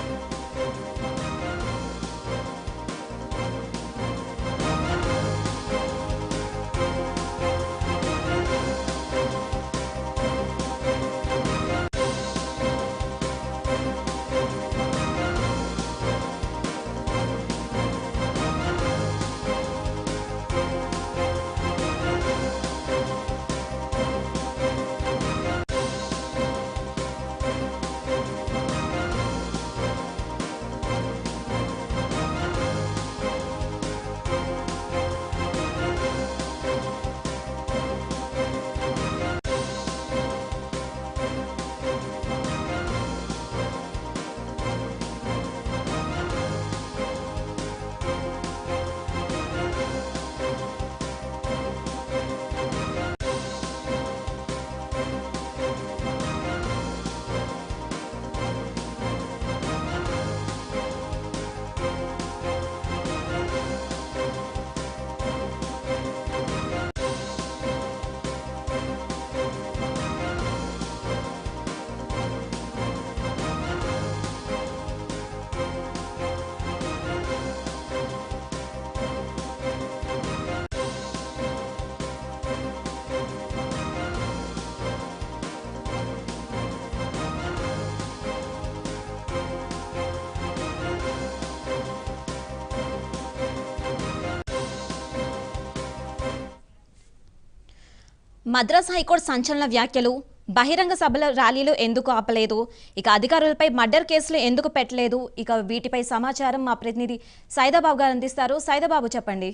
Madras high court సంచలన వ్యాఖ్యలు బహిరంగ సభల ర్యాలీలు ఎందుకు ఆపలేదు ఇక అధికారులపై మర్డర్ కేసులు ఎందుకు పెట్టలేదు ఇక వీటిపై సమాచారం మా ప్రతినిధి సైదాబాబు గారు అందిస్తారు సైదాబాబు చెప్పండి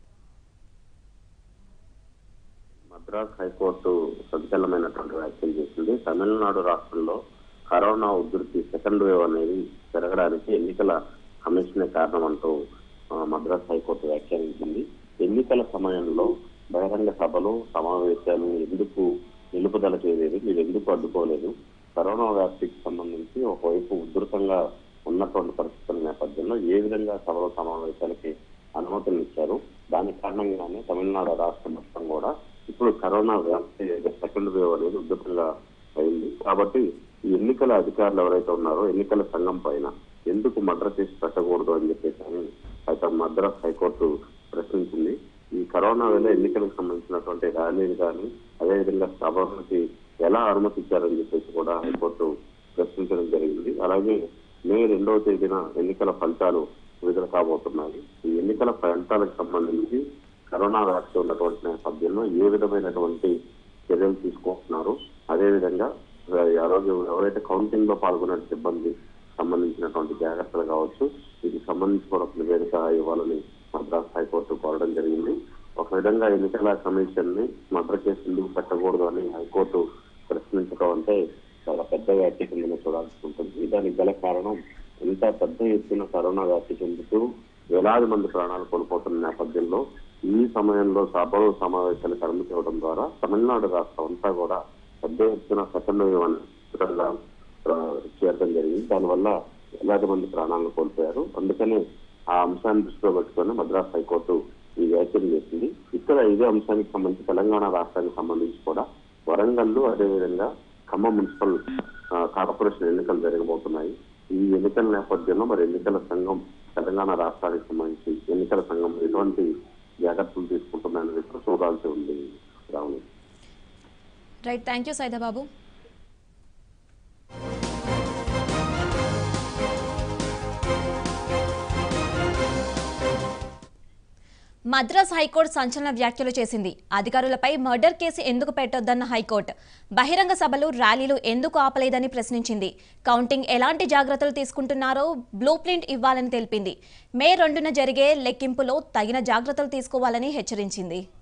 మద్రాస్ హైకోర్టు సంచలనమైనటువంటి వ్యాఖ్యలు చేసింది తమిళనాడు రాష్ట్రంలో కరోనా ఉధృతి సెకండ్ వేవ్ అనేది పెరగడానికి ఎన్నికల కమిషనే కారణం అంటూ ఆ, మద్రాస్ హైకోర్టు వ్యాఖ్యానించింది ఎన్నికల సమయంలో బహిరంగ సభలు సమావేశాలు ఎందుకు నిలుపుదల చేయలేదు మీరు ఎందుకు అడ్డుకోలేదు కరోనా వ్యాప్తికి సంబంధించి ఒకవైపు ఉధృతంగా ఉన్నటువంటి పరిస్థితుల నేపథ్యంలో ఏ విధంగా సభలు సమావేశాలకి అనుమతులు ఇచ్చారు దాని కారణంగానే తమిళనాడు రాష్ట్రం మొత్తం కూడా ఇప్పుడు కరోనా వ్యాప్తి సెకండ్ వేవ్ అనేది ఉధృతంగా అయింది కాబట్టి ఈ ఎన్నికల అధికారులు ఎవరైతే ఉన్నారో ఎన్నికల సంఘం పైన ఎందుకు మర్డర్ చేసి పెట్టకూడదు అని చెప్పేసి అని అయితే మద్రాస్ హైకోర్టు ప్రశ్నించింది ఈ కరోనా వేళ ఎన్నికలకు సంబంధించినటువంటి ర్యాలీలు కానీ అదేవిధంగా సభలకి ఎలా అనుమతించారని చెప్పేసి కూడా హైకోర్టు ప్రశ్నించడం జరిగింది అలాగే మే రెండవ తేదీన ఎన్నికల ఫలితాలు విడుదల కాబోతున్నాయి ఈ ఎన్నికల ఫలితాలకు సంబంధించి కరోనా వ్యాప్తి ఉన్నటువంటి నేపథ్యంలో ఏ విధమైనటువంటి చర్యలు తీసుకుంటున్నారు అదేవిధంగా ఆ రోజు ఎవరైతే కౌంటింగ్ లో పాల్గొనే సిబ్బంది సంబంధించినటువంటి జాగ్రత్తలు కావచ్చు వీటికి సంబంధించి కూడా ఒక నివేదిక ఇవ్వాలని మద్రాస్ హైకోర్టు కోరడం జరిగింది ఒక విధంగా ఎన్నికల కమిషన్ ని మర్డర్ కేసు ఎందుకు పెట్టకూడదు అని హైకోర్టు ప్రశ్నించడం అంటే చాలా పెద్ద వ్యాప్తి కింద చూడాల్సి ఉంటుంది దానికి గల కారణం ఇంత పెద్ద ఎత్తున కరోనా వ్యాప్తి చెందుతూ వేలాది మంది ప్రాణాలు కోల్పోతున్న నేపథ్యంలో ఈ సమయంలో సభలు సమావేశాలు కర్మించడం ద్వారా తమిళనాడు రాష్ట్రం అంతా కూడా పెద్ద ఎత్తున సెకండ్ వేవ్ అని తీవ్రంగా, ఆ, చేరడం జరిగింది దానివల్ల వేలాది మంది ప్రాణాలను కోల్పోయారు అందుకనే ఆ అంశాన్ని దృష్టిలో పెట్టుకొని మద్రాస్ హైకోర్టు ఈ వ్యాఖ్యలు చేసింది ఇక్కడ ఇదే అంశానికి సంబంధించి తెలంగాణ రాష్ట్రానికి సంబంధించి కూడా వరంగల్ అదేవిధంగా ఖమ్మం మున్సిపల్ ఆ, కార్పొరేషన్ ఎన్నికలు జరగబోతున్నాయి ఈ ఎన్నికల నేపథ్యంలో మరి ఎన్నికల సంఘం తెలంగాణ రాష్ట్రానికి సంబంధించి ఎన్నికల సంఘం ఎటువంటి జాగ్రత్తలు తీసుకుంటుందనేది కూడా చూడాల్సి ఉంది రావుని right thank you Saidababu Madras high court సంచలన వ్యాఖ్యలు చేసింది అధికారులపై మర్డర్ కేసు ఎందుకు పెట్టొద్దన్న హైకోర్టు బహిరంగ సభలు ర్యాలీలు ఎందుకు ఆపలేదని ప్రశ్నించింది కౌంటింగ్ ఎలాంటి జాగ్రత్తలు తీసుకుంటున్నారో బ్లూ ప్రింట్ ఇవ్వాలని తెలిపింది మే రెండున జరిగే లెక్కింపులో తగిన జాగ్రత్తలు తీసుకోవాలని హెచ్చరించింది